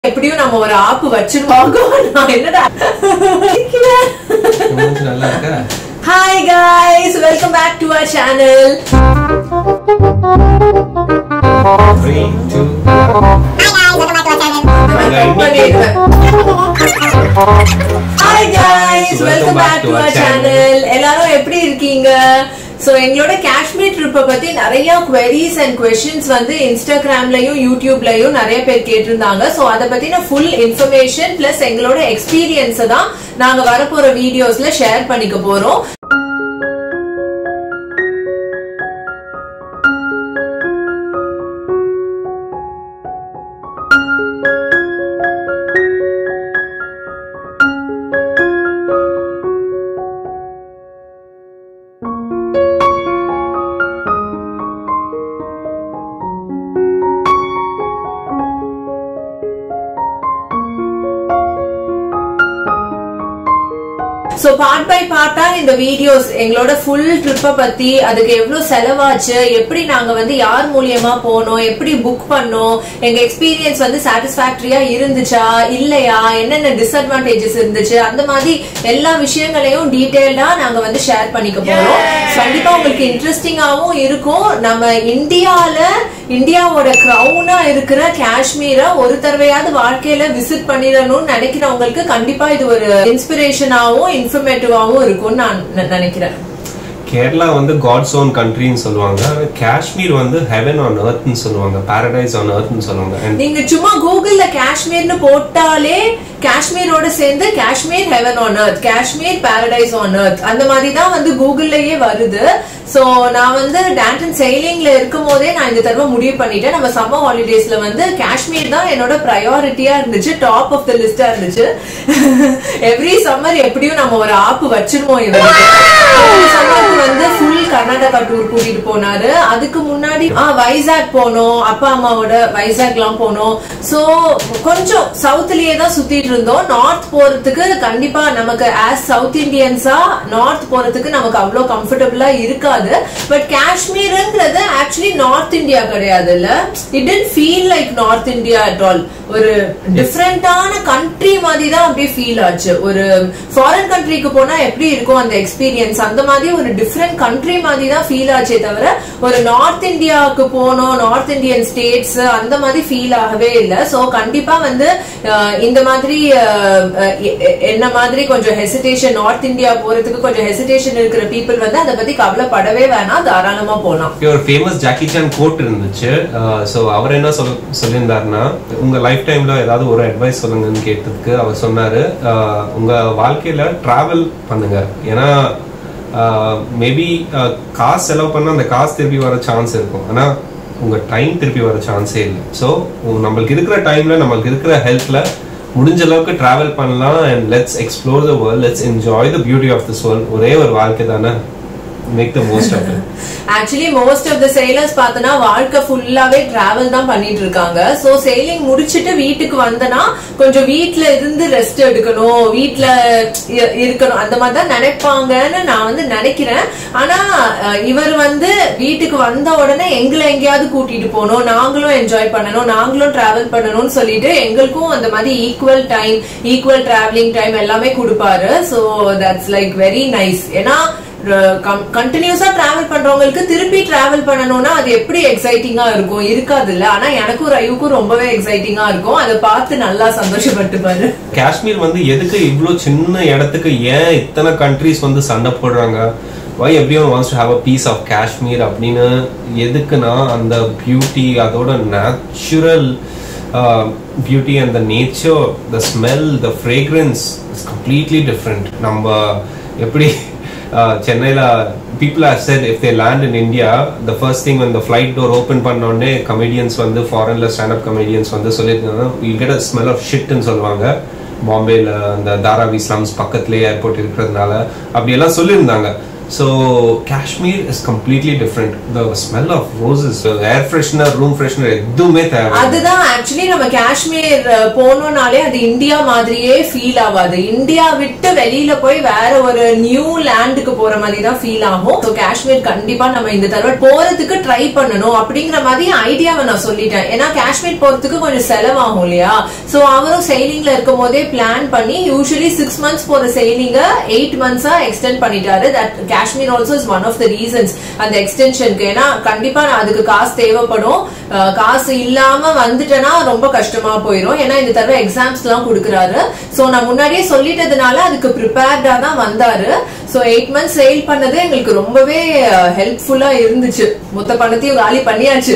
எப்படியும் நம்ம ஒரு ஆப்பு வச்சிருவாங்க நான் என்னடா மூஞ்சி நல்லா இருக்கா hi guys welcome back to our channel three two hi guys welcome back to our channel எல்லாரும் எப்படி இருக்கீங்க சோ எங்களோட காஷ்மீர் ட்ரிப்பை பத்தி நிறைய queries அண்ட் questions வந்து இன்ஸ்டாகிராம்லயும் யூடியூப்லயும் நிறைய பேர் கேட்டிருந்தாங்க சோ அத பத்தின ஃபுல் இன்ஃபர்மேஷன் பிளஸ் எங்களோட எக்ஸ்பீரியன்ஸை தான் நாங்க வரப்போற வீடியோஸ்ல ஷேர் பண்ணிக்க போறோம் சோ பார்ட் பை பார்ட்டா இந்த வீடியோஸ் எங்களோட ஃபுல் ட்ரிப்பை பத்தி அதுக்கு எவ்வளவு செலவாச்சு எப்படி நாங்க வந்து யார் மூலியமா போனோம் எப்படி புக் பண்ணோம் எங்க எக்ஸ்பீரியன்ஸ் வந்து சாட்டிஸ்பாக்டரியா இருந்துச்சா இல்லையா என்னென்ன டிஸ்அட்வான்டேஜஸ் இருந்துச்சு அந்த மாதிரி எல்லா விஷயங்களையும் டீடைல்டா நாங்க வந்து ஷேர் பண்ணிக்க போறோம் கண்டிப்பா உங்களுக்கு இன்ட்ரெஸ்டிங்காவும் இருக்கும் நம்ம இந்தியால இந்தியாவோட கிரவுனா இருக்கிற காஷ்மீரை ஒரு தடவையாவது வாழ்க்கையில விசிட் பண்ணிடணும்னு நினைக்கிறவங்களுக்கு கண்டிப்பா இது ஒரு இன்ஸ்பிரேஷனாவும் இன்ஃபர்மேட்டிவாவும் இருக்கும்னு நான் ந- நினைக்கிறேன் கேரளா வந்து காட்ஸ் ஓன் கண்ட்ரின்னு சொல்லுவாங்க ஆனா காஷ்மீர் வந்து ஹெவன் ஆன் எர்த்னு சொல்லுவாங்க பாரடைஸ் ஆன் எர்த்னு சொல்லுவாங்க And நீங்க சும்மா கூகுள்ல காஷ்மீர்னு போட்டாலே காஷ்மீரோட சேர்ந்து Kashmir heaven on earth Kashmir paradise on earth அந்த மாதிரி தான் வந்து கூகுள்லயே வருது சோ நான் வந்து டேண்டன் செயலிங்ல இருக்கும் போதே நான் இந்த தடவை முடிவு பண்ணிட்டேன் நம்ம சம்மர் ஹாலிடேஸ்ல வந்து காஷ்மீர் தான் என்னோட ப்ரையாரிட்டியா இருந்துச்சு டாப் ஆஃப் த லிஸ்டா இருந்துச்சு எவ்ரி சம்மர் எப்படியும் நம்ம ஒரு ஆப்பு வச்சிருவோம் இவருக்கு சம்மருக்கு வந்து ஃபுல் கர்நாடகா டூர் கூட்டிட்டு போனாரு அதுக்கு முன்னாடி ஆ வைசாக் போனோம் அப்பா அம்மாவோட வைசாக் எல்லாம் போனோம் சோ கொஞ்சம் சவுத்லயே தான் சுத்திட்டு இருந்தோம் நார்த் போறதுக்கு கண்டிப்பா நமக்கு ஆஸ் சவுத் இந்தியன்ஸா நார்த் போறதுக்கு நமக்கு அவ்வளவு கம்ஃபர்டபுளா இருக்காது பட் காஷ்மீர்ங்கிறது ஆக்சுவலி நார்த் இந்தியா கிடையாது இல்ல it tend feel like north India at all ஒரு டிஃப்ரெண்டான கண்ட்ரி மாதிரி தான் அப்படியே ஃபீல் ஆச்சு ஒரு ஃபாரின் கண்ட்ரிக்கு போனா எப்படி இருக்கும் அந்த எக்ஸ்பீரியன்ஸ் அந்த மாதிரி ஒரு டிஃப்ரெண்ட் கண்ட்ரி மாதிரி தான் ஃபீல் ஆச்சே தவிர ஒரு நார்த் இந்தியாவுக்கு போனோம் நார்த் இந்தியன் ஸ்டேட்ஸ் அந்த மாதிரி ஃபீல் ஆகவே இல்லை சோ கண்டிப்பா வந்து அஹ், இந்த மாதிரி அஹ், அஹ், எ- எ- என்ன மாதிரி கொஞ்சம் ஹெசிடேஷன் நார்த் இந்தியா போறதுக்கு கொஞ்சம் ஹெசிடேஷன் இருக்கிற பீப்புள் வந்து அதை பத்தி கவலைப்படவே வேணாம் தாராளமா போலாம் இங்க ஒரு ஃபேமஸ் ஜாக்கி சான் கோட் இருந்துச்சு ஸோ அவர் என்ன சொல் சொல்லியிருந்தாருன்னா உங்க லைஃப் டைம்ல ஏதாவது ஒரு அட்வைஸ் சொல்லுங்கன்னு கேட்டதுக்கு அவர் சொன்னாரு ஆஹ், உங்க வாழ்க்கையில டிராவல் பண்ணுங்க ஏன்னா மேபி காசு செலவு பண்ணா அந்த காசு திருப்பி வர சான்ஸ் இருக்கும் ஆனா உங்க டைம் திருப்பி வர சான்ஸே இல்லை ஸோ நம்மளுக்கு இருக்கிற டைம்ல நம்மளுக்கு இருக்கிற ஹெல்த்ல முடிஞ்ச அளவுக்கு டிராவல் பண்ணலாம் and let's explore the world let's enjoy the beauty of this world ஒரே ஒரு வாழ்க்கை தானே make the most of it actually most of the sailors பார்த்தனா வாழ்க்கை ஃபுல்லாவே டிராவல் தான் பண்ணிட்டு இருக்காங்க சோ sailing முடிச்சிட்டு வீட்டுக்கு வந்தனா கொஞ்சம் வீட்ல இருந்து ரெஸ்ட் எடுக்கணும் வீட்ல இ- இருக்கணும் அந்த மாதிரி தான் நினைப்பாங்கன்னு நான் வந்து நினைக்கிறேன் ஆனா அஹ், இவர் வந்து வீட்டுக்கு வந்த உடனே எங்களை எங்கேயாவது கூட்டிட்டு போகணும் நாங்களும் என்ஜாய் பண்ணணும் நாங்களும் டிராவல் பண்ணணும்னு சொல்லிட்டு எங்களுக்கும் அந்த மாதிரி equal time equal travelling time எல்லாமே கொடுப்பாரு so that's like very nice ஏன்னா கண்டினியூஸா டிராவல் பண்றவங்களுக்கு திருப்பி டிராவல் பண்ணணும்னா அது எப்படி எக்ஸைட்டிங்கா இருக்கும் இருக்காது இல்ல ஆனா எனக்கும் ரயுக்கும் ரொம்பவே எக்ஸைட்டிங்கா இருக்கும் அதை பார்த்து நல்லா சந்தோஷப்பட்டுப்பாரு காஷ்மீர் வந்து எதுக்கு இவ்ளோ சின்ன இடத்துக்கு ஏன் இத்தனை கண்ட்ரீஸ் வந்து சண்டை போடுறாங்க why every one wants to have a piece of Kashmir அப்படின்னு எதுக்குன்னா அந்த பியூட்டி அதோட natural beauty and the nature the smell the fragrance is completely different நம்ம எப்படி uh, சென்னையில people have said if they land in India the first thing when the flight door open பண்ண உடனே comedians வந்து ஃபாரின்ல stand up comedians வந்து சொல்லியிருந்தாங்க you get a smell of shit ன்னு சொல்லுவாங்க பாம்பேல அந்த தாராவி ஸ்லம்ஸ் பக்கத்துலயே ஏர்போர்ட் இருக்கிறதுனால அப்படி எல்லாம் சொல்லியிருந்தாங்க so Kashmir is completely different the smell of roses air freshener room freshener எதுவுமே தேவை அதுதான் ஆக்சுவலி நம்ம காஷ்மீர் அஹ், போனோம்னாலே அது இந்தியா மாதிரியே ஃபீல் ஆகாது இந்தியா விட்டு வெளியில போய் வேற ஒரு நியூ லேண்டுக்கு போற மாதிரி தான் ஃபீல் ஆகும் ஸோ காஷ்மீர் கண்டிப்பா நம்ம இந்த தடவை போறதுக்கு ட்ரை பண்ணணும் அப்படிங்கிற மாதிரி ஐடியாவை நான் சொல்லிட்டேன் ஏன்னா காஷ்மீர் போறதுக்கு கொஞ்சம் செலவாகும் இல்லையா சோ அவரும் செயிலிங்ல இருக்கும் போதே பிளான் பண்ணி யூஸ்வலி சிக்ஸ் மந்த்ஸ் போற செயிலிங்க எயிட் மந்த்ஸா எக்ஸ்டெண்ட் பண்ணிட்டாரு that Kashmir also is one of the reasons அந்த எக்ஸ்டென்ஷனுக்கு ஏன்னா கண்டிப்பா நான் அதுக்கு காசு தேவைப்படும் அஹ் காசு இல்லாம வந்துட்டேன்னா ரொம்ப கஷ்டமா போயிடும் ஏன்னா இந்த தடவை எக்ஸாம்ஸ் எல்லாம் கொடுக்குறாரு சோ நான் முன்னாடியே சொல்லிட்டதுனால அதுக்கு ப்ரிப்பேர்டா தான் வந்தாரு சோ எயிட் மந்த்ஸ் சேல் பண்ணது எங்களுக்கு ரொம்பவே ஹெல்ப்ஃபுல்லா இருந்துச்சு மொத்த பணத்தையும் காலி பண்ணியாச்சு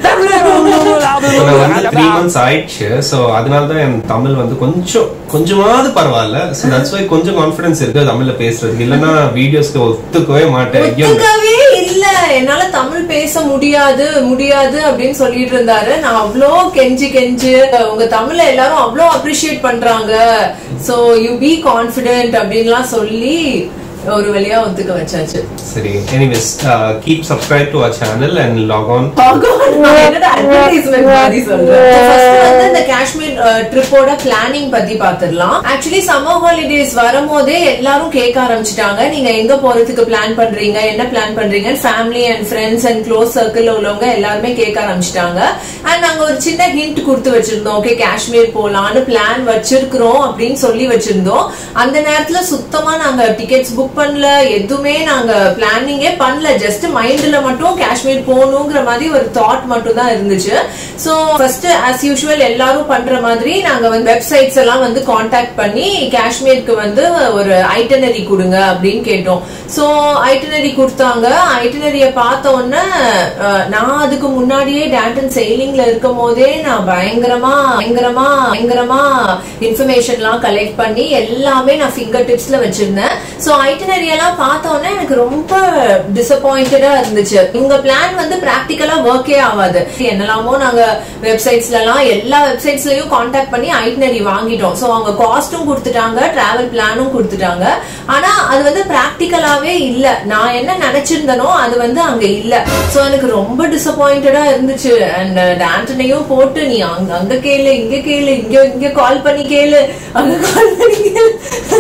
இப்போ நான் வந்து த்ரீ மந்த்ஸ் ஆயிடுச்சு ஸோ அதனால தான் என் தமிழ் வந்து கொஞ்சம் கொஞ்சமாவது பரவாயில்ல ஸோ தட்ஸ் வை கொஞ்சம் கான்ஃபிடன்ஸ் இருக்கு தமிழ்ல பேசுறதுக்கு இல்லைன்னா வீடியோஸ்க்கு ஒத்துக்கவே மாட்டேன் ஐயோ ஒத்துக்கவே இல்ல என்னால தமிழ் பேச முடியாது முடியாது அப்படின்னு சொல்லிட்டு இருந்தாரு நான் அவ்வளோ கெஞ்சி கெஞ்சு உங்க தமிழ எல்லாரும் அவ்வளோ அப்ரிஷியேட் பண்றாங்க சோ யூ பி கான்பிடென்ட் அப்படின்லாம் சொல்லி ஒரு வழியா ஒத்துக்க வச்சாச்சு சரி anyways keep subscribe to our channel and log on பகவான், நான் என்னடா advertisement மாதிரி சொல்றேன். So, first வந்து இந்த காஷ்மீர் ட்ரிப்போட பிளானிங் பத்தி பாத்துடலாம் ஆக்சுவலி சம்மர் ஹாலிடேஸ் வரும்போதே எல்லாரும் கேட்க ஆரம்பிச்சிட்டாங்க நீங்க எங்க போறதுக்கு பிளான் பண்றீங்க என்ன பிளான் பண்றீங்க family and friends and close circle உள்ளவங்க எல்லாருமே கேட்க ஆரம்பிச்சிட்டாங்க அண்ட் நாங்க ஒரு சின்ன ஹிண்ட் கொடுத்து வச்சிருந்தோம் ஓகே காஷ்மீர் போலான்னு பிளான் வச்சிருக்கிறோம் அப்படின்னு சொல்லி வச்சிருந்தோம் அந்த நேரத்துல சுத்தமா நாங்க டிக்கெட்ஸ் புக் பண்ணல எதுவுமே நாங்க பிளானிங்கே பண்ணல ஜஸ்ட் மைண்ட்ல மட்டும் காஷ்மீர் போகணுங்கிற மாதிரி ஒரு தாட் மட்டும் தான் இருந்துச்சு சோ ஃபர்ஸ்ட் ஆஸ் யூஷுவல் எல்லாரும் பண்ற மாதிரி நாங்க வந்து வெப்சைட்ஸ் எல்லாம் வந்து காண்டாக்ட் பண்ணி காஷ்மீருக்கு வந்து ஒரு ஐட்டனரி கொடுங்க அப்படின்னு கேட்டோம் சோ ஐட்டனரி கொடுத்தாங்க ஐட்டனரிய பார்த்த உடனே அஹ், நான் அதுக்கு முன்னாடியே டேண்டன் செயிலிங்ல இருக்கும் போதே நான் பயங்கரமா பயங்கரமா பயங்கரமா இன்ஃபர்மேஷன் எல்லாம் கலெக்ட் பண்ணி எல்லாமே நான் ஃபிங்கர் டிப்ஸ்ல வச்சிருந்தேன் சோ ஐட்டனரி எல்லாம் பார்த்த உடனே எனக்கு ரொம்ப டிசப்பாயிண்டடா இருந்துச்சு இவங்க பிளான் வந்து பிராக்டிக்கலா ஒர்க்கே ஆகாது என்னெல்லாமோ நாங்க வெப்சைட்ஸ்ல எல்லாம் எல்லா வெப்சைட்ஸ்லயும் காண்டாக்ட் பண்ணி ஐட்டனரி வாங்கிட்டோம் சோ அவங்க காஸ்டும் கொடுத்துட்டாங்க டிராவல் பிளானும் கொடுத்துட்டாங்க ஆனா அது வந்து பிராக்டிக்கலாவே இல்ல நான் என்ன நினைச்சிருந்தனோ அது வந்து அங்க இல்ல சோ எனக்கு ரொம்ப டிசப்பாயிண்டடா இருந்துச்சு அண்ட் ஆண்டனையும் போட்டு நீ அங்க அங்க கேளு இங்க கேளு இங்க இங்க கால் பண்ணி கேளு அங்க கால் பண்ணி கேளு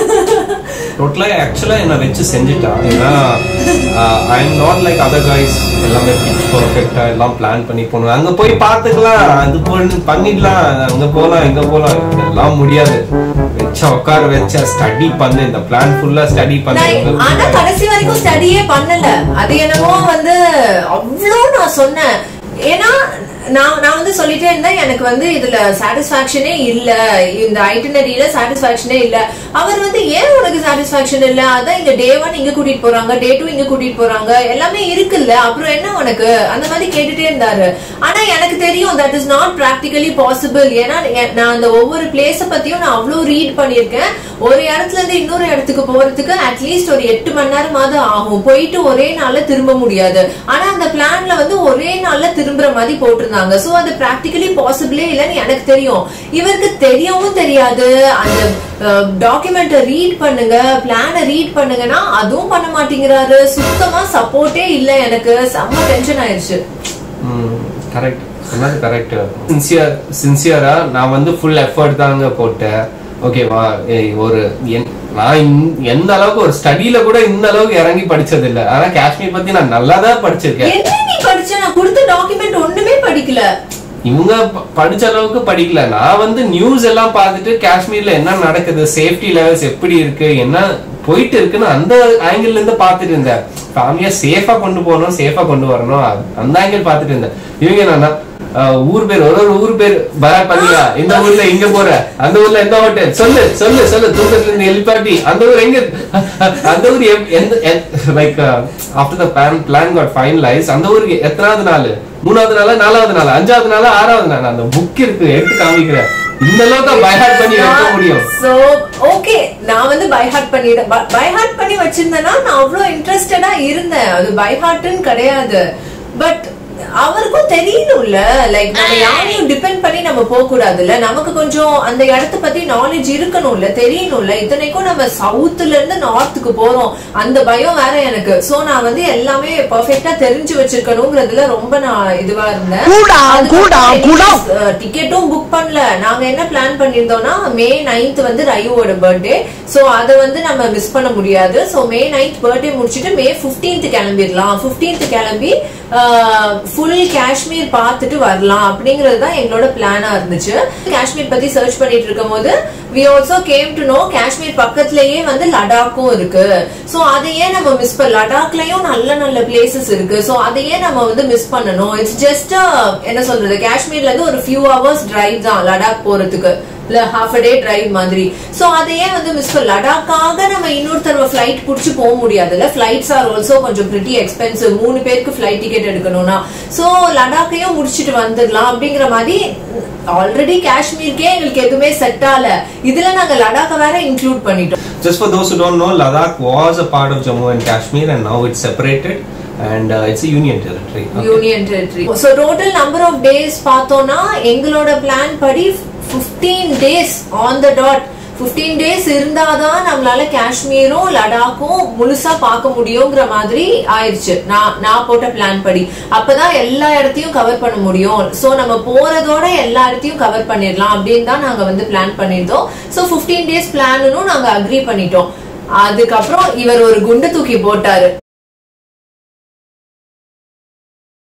டோட்டலா ஆக்சுவலா என்ன வச்சு செஞ்சுட்டான் ஏன்னா I am not like other guys எல்லாமே பிச் பர்ஃபெக்டா எல்லாம் பிளான் பண்ணி போகணும் அங்க போய் பார்த்துக்கலாம் அது பண்ணி- பண்ணிடலாம் அங்க போலாம் இங்க போலாம் இதெல்லாம் முடியாது வச்ச உட்கார வச்ச ஸ்டடி பண்ணு இந்த பிளான் ஃபுல்லா ஸ்டடி பண்ணு நான் ஆனா கடைசி வரைக்கும் ஸ்டடியே பண்ணல அது என்னமோ வந்து அவ்வளோ நான் சொன்னேன் ஏன்னா நான் நான் வந்து சொல்லிட்டே இருந்தேன் எனக்கு வந்து இதுல சாட்டிஸ்பாக்சனே இல்ல இந்த ஐட்டனரியில சாட்டிஸ்பாக்சனே இல்ல அவர் வந்து ஏன் உனக்கு சாட்டிஸ்பாக்சன் இல்ல அதான் இங்க டே ஒன் இங்க கூட்டிட்டு போறாங்க டே டூ இங்க கூட்டிட்டு போறாங்க எல்லாமே இருக்குல்ல அப்புறம் என்ன உனக்கு அந்த மாதிரி கேட்டுட்டே இருந்தாரு ஆனா எனக்கு தெரியும் that is not practically possible ஏன்னா எ- நான் அந்த ஒவ்வொரு பிளேஸ பத்தியும் நான் அவ்வளவு ரீட் பண்ணிருக்கேன் ஒரு இடத்துல இருந்து இன்னொரு இடத்துக்கு போறதுக்கு அட்லீஸ்ட் ஒரு எட்டு மணி நேரமாவது ஆகும் போயிட்டு ஒரே நாள்ல திரும்ப முடியாது ஆனா அந்த பிளான்ல வந்து ஒரே நாள்ல திரும்புற மாதிரி போட்டிருந்தாங்க சோ அது பிராக்டிகலி பாசிபிளே இல்லைன்னு எனக்கு தெரியும் இவருக்கு தெரியவும் தெரியாது அந்த டாக்குமெண்ட்டை ரீட் பண்ணுங்க பிளானை ரீட் பண்ணுங்கன்னா அதுவும் பண்ண மாட்டேங்கிறாரு சுத்தமா சப்போர்ட்டே இல்ல எனக்கு செம்ம டென்ஷன் ஆயிருச்சு கரெக்ட் சொன்னது கரெக்ட் சின்சியர் சின்சியரா நான் வந்து ஃபுல் எஃபர்ட் தாங்க போட்டேன் ஓகேவா ஏய், ஒரு என்- நான் இந்த- எந்த அளவுக்கு ஒரு ஸ்டடியில கூட இந்த அளவுக்கு இறங்கி படிச்சது இல்ல ஆனா காஷ்மீர் பத்தி நான் நல்லா தான் படிச்சிருக்கேன் என்ன நீ படிச்ச நான் கொடுத்த டாக்குமெண்ட் ஒண்ணுமே படிக்கல இவங்க ப- படிச்ச அளவுக்கு படிக்கல நான் வந்து நியூஸ் எல்லாம் பார்த்துட்டு காஷ்மீர்ல என்ன நடக்குது சேஃப்டி லெவல்ஸ் எப்படி இருக்கு என்ன போயிட்டு இருக்குன்னு அந்த ஆங்கிள் இருந்து பார்த்துட்டு இருந்தேன் ஃபேமிலியா சேஃபா கொண்டு போகணும் சேஃபா கொண்டு வரணும் அ- அந்த ஆங்கிள் பார்த்துட்டு இருந்தேன் இவங்க என்னன்னா அஹ், ஊர் பேர் ஒரு ஒரு ஊர் பேர் பயார் பண்ணியா இந்த ஊர்ல இங்க போற அந்த ஊர்ல எந்த ஹோட்டல் சொல்லு சொல்லு சொல்லு தூக்கத்துல இருந்து எழுப்பாட்டி அந்த ஊர் எங்க அந்த ஊர் எப்- எந்த like after the plan plan got finalize அந்த ஊருக்கு எத்தனாவது நாள் மூணாவது நாளா நாலாவது நாளா அஞ்சாவது நாளா ஆறாவது நாளா அந்த புக் இருக்கு எடுத்து காமிக்கிறேன் இந்த அளவுக்கு பைஹார்ட் பண்ணி வைக்க முடியும் சோ ஓகே நான் வந்து பை ஹார்ட் பண்ணிட்டேன் பை ஹார்ட் பண்ணி வச்சிருந்தேன்னா நான் அவ்வளவு இன்ட்ரெஸ்டடா இருந்தேன் அது பை ஹார்ட்னு கிடையாது பட் அவருக்கும் தெரியணும்ல லைக் நம்ம யாரையும் டிபெண்ட் பண்ணி நம்ம போக கூடாதுல்ல நமக்கு கொஞ்சம் அந்த இடத்த பத்தி நாலேஜ் இருக்கணும்ல தெரியணும்ல இத்தனைக்கும் நம்ம சவுத்துல இருந்து நார்த்துக்கு போறோம் அந்த பயம் வேற எனக்கு சோ நான் வந்து எல்லாமே பெர்ஃபெக்ட்டா தெரிஞ்சு வச்சிருக்கணுங்கிறதுல ரொம்ப நான் இதுவா இருந்தேன் Cool down, cool down, cool down. டிக்கெட்டும் புக் பண்ணல நாங்க என்ன பிளான் பண்ணிருந்தோம்னா மே நைன்த் வந்து ரையோட பர்த்டே சோ அத வந்து நம்ம மிஸ் பண்ண முடியாது சோ மே நைன்த் பர்த்டே முடிச்சிட்டு மே 15th கிளம்பிடலாம் 15th கிளம்பி ஃபுல் காஷ்மீர் பார்த்துட்டு வரலாம் அப்படிங்கிறது தான் எங்களோட பிளானா இருந்துச்சு காஷ்மீர் பத்தி சர்ச் பண்ணிட்டு இருக்கும் போது we also came to know Kashmir பக்கத்துலயே வந்து லடாக்கும் இருக்கு சோ அதையே நம்ம மிஸ் பண்ண லடாக்லயும் நல்ல நல்ல பிளேசஸ் இருக்கு சோ அதையே நம்ம வந்து மிஸ் பண்ணணும் இட்ஸ் ஜஸ்ட் என்ன சொல்றது காஷ்மீர்ல இருந்து ஒரு ஃபியூ ஹவர்ஸ் டிரைவ் தான் லடாக் போறதுக்கு இல்ல ஹாஃப் அ டே டிரைவ் மாதிரி சோ அதையே வந்து மிஸ் பண்ண லடாக்காக நம்ம இன்னொரு தடவை ஃபிளைட் புடிச்சு போக முடியாதுல்ல ஃபிளைட்ஸ் ஆர் ஆல்சோ கொஞ்சம் பிரிட்டி எக்ஸ்பென்சிவ் மூணு பேருக்கு ஃபிளைட் டிக்கெட் எடுக்கணும்னா சோ லடாக்கையும் முடிச்சிட்டு வந்துடலாம் அப்படிங்கிற மாதிரி ஆல்ரெடி காஷ்மீருக்கே எங்களுக்கு எதுவுமே செட் ஆகல இதுல நாங்க லடாக்க வேற இன்க்ளூட் பண்ணிட்டோம் Just for those who don't know, Ladakh was a part of Jammu and Kashmir and now it's separated and uh, it's a union territory. Okay. Union territory so total number of days பார்த்தோம்னா எங்களோட பிளான் படி 15 days on the dot 15 days இருந்தாதான் நம்மளால காஷ்மீரும் லடாக்கும் முழுசா பார்க்க முடியுங்கிற மாதிரி ஆயிடுச்சு நான் நான் போட்ட பிளான் படி அப்பதான் எல்லா இடத்தையும் கவர் பண்ண முடியும் சோ நம்ம போறதோட எல்லா இடத்தையும் கவர் பண்ணிடலாம் அப்படின்னு தான் நாங்க வந்து பிளான் பண்ணியிருந்தோம் சோ 15 டேஸ் பிளானும் நாங்க அக்ரி பண்ணிட்டோம் அதுக்கப்புறம் இவர் ஒரு குண்டு தூக்கி போட்டாரு